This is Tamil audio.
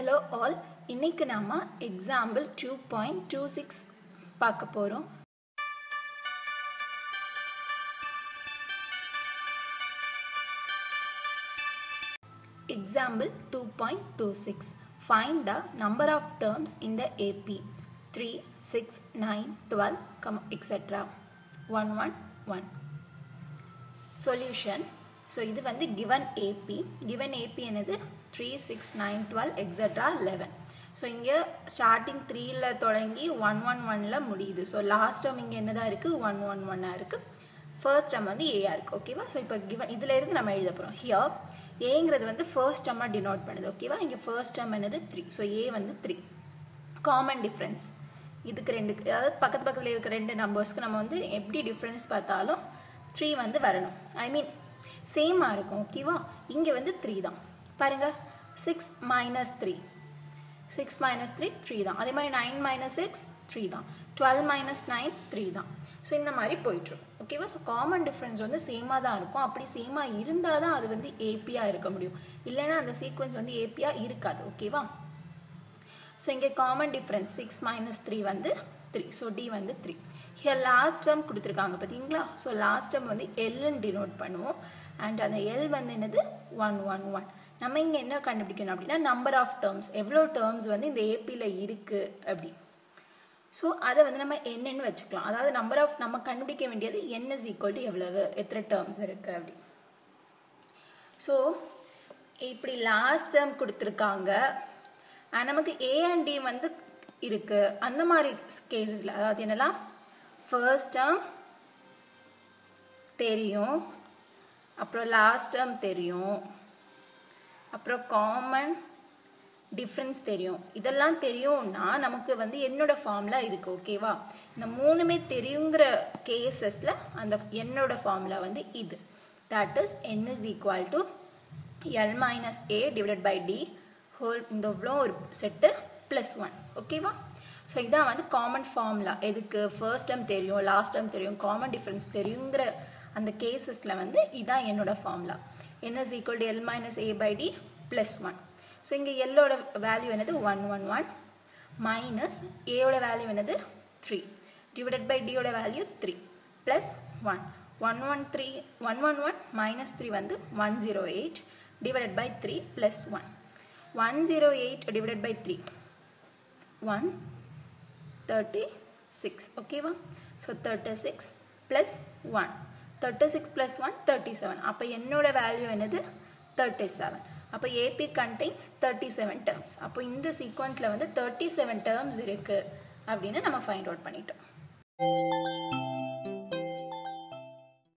ஹலோ ஆல் இன்னைக்கு நாம example two point two six பார்க்க போகிறோம் Example 2.26 Find the number of terms in the AP 3, 6, 9, 12, comma, etc. 1, 1, 1. Solution so இது வந்து given AP given AP என்னது three six nine twelve extra eleven so இங்கே ஸ்டார்டிங் த்ரீல தொடங்கி ஒன் ஒன் ஒனில் முடியுது ஸோ லாஸ்ட் டேர்ம் இங்கே என்னதான் இருக்குது ஒன் ஒன் ஒன்னாக இருக்குது ஃபர்ஸ்ட் டேர்ம் வந்து ஏஆ இருக்குது ஓகேவா ஸோ இப்போ கிவன் இதில் இருந்து நம்ம எழுத போகிறோம் ஹியர் ஏங்கிறது வந்து ஃபர்ஸ்ட் டேர்மாக டினோட் பண்ணுது ஓகேவா இங்கே ஃபர்ஸ்ட் டேர்ம் என்னது த்ரீ ஸோ ஏ வந்து த்ரீ காமன் டிஃப்ரென்ஸ் இதுக்கு ரெண்டு அதாவது பக்கத்து பக்கத்தில் இருக்க ரெண்டு நம்பர்ஸ்க்கு நம்ம வந்து எப்படி டிஃப்ரென்ஸ் பார்த்தாலும் த்ரீ வந்து வரணும் ஐ மீன் சேமாக இருக்கும் ஓகேவா இங்கே வந்து த்ரீ தான் பாருங்கள் six minus three six minus three three தான் அதே மாதிரி நைன் மைனஸ் சிக்ஸ் த்ரீ தான் டுவெல் மைனஸ் நைன் த்ரீ தான் ஸோ இந்த மாதிரி போயிட்டுருக்கும் ஓகேவா ஸோ காமன் டிஃப்ரென்ஸ் வந்து சேமாக தான் இருக்கும் அப்படி சேமாக இருந்தால் தான் அது வந்து ஏபியாக இருக்க முடியும் இல்லைன்னா அந்த சீக்வன்ஸ் வந்து ஏபியாக இருக்காது ஓகேவா ஸோ இங்கே common difference six minus three வந்து த்ரீ ஸோ டி வந்து த்ரீ ஹியர் லாஸ்ட் டேர்ம் கொடுத்துருக்காங்க பார்த்தீங்களா ஸோ லாஸ்ட் டேர்ம் வந்து எல்லுன்னு டினோட் பண்ணுவோம் அண்ட் அந்த எல் வந்து என்னது ஒன் ஒன் ஒன் நம்ம இங்கே என்ன கண்டுபிடிக்கணும் அப்படின்னா நம்பர் ஆஃப் டேர்ம்ஸ் எவ்வளோ டேர்ம்ஸ் வந்து இந்த ஏபியில் இருக்குது அப்படி ஸோ அதை வந்து நம்ம என்னன்னு வச்சுக்கலாம் அதாவது நம்பர் ஆஃப் நம்ம கண்டுபிடிக்க வேண்டியது என் இஸ் ஈக்குவல் டு எவ்வளவு எத்தனை டேர்ம்ஸ் இருக்குது அப்படி ஸோ இப்படி லாஸ்ட் டேர்ம் கொடுத்துருக்காங்க நமக்கு ஏ அண்ட் டி வந்து இருக்குது அந்த மாதிரி கேசஸில் அதாவது என்னெல்லாம் ஃபர்ஸ்ட் டேர்ம் தெரியும் அப்புறம் லாஸ்ட் டேர்ம் தெரியும் அப்புறம் காமன் டிஃப்ரென்ஸ் தெரியும் இதெல்லாம் தெரியும்னா நமக்கு வந்து என்னோட ஃபார்முலா இருக்குது ஓகேவா இந்த மூணுமே தெரியுங்கிற கேசஸில் அந்த என்னோட ஃபார்முலா வந்து இது that is n is equal to l minus a divided by d whole இந்த இவ்வளோ ஒரு செட்டு ப்ளஸ் ஒன் ஓகேவா ஸோ இதான் வந்து காமன் ஃபார்முலா எதுக்கு ஃபர்ஸ்ட் டைம் தெரியும் லாஸ்ட் டைம் தெரியும் காமன் டிஃப்ரென்ஸ் தெரியுங்கிற அந்த கேசஸில் வந்து இதான் என்னோட formula n is equal to l minus a by d plus one so இங்கே எல்லோட வேல்யூ என்னது ஒன் ஒன் ஒன் மைனஸ் ஏயோட வேல்யூ என்னது த்ரீ டிவைடட் பை டியோட value three plus one one one three one one one minus three வந்து one zero eight divided by three plus one one zero eight divided by three one thirty six ஓகேவா so thirty six plus one thirty six plus one thirty seven அப்போ என்னோட வேல்யூ என்னது தேர்ட்டி செவன் அப்போ AP contains thirty seven terms அப்போ இந்த சீக்வன்ஸில் வந்து தேர்ட்டி செவன் டேர்ம்ஸ் இருக்குது அப்படின்னு நம்ம ஃபைண்ட் அவுட் பண்ணிட்டோம்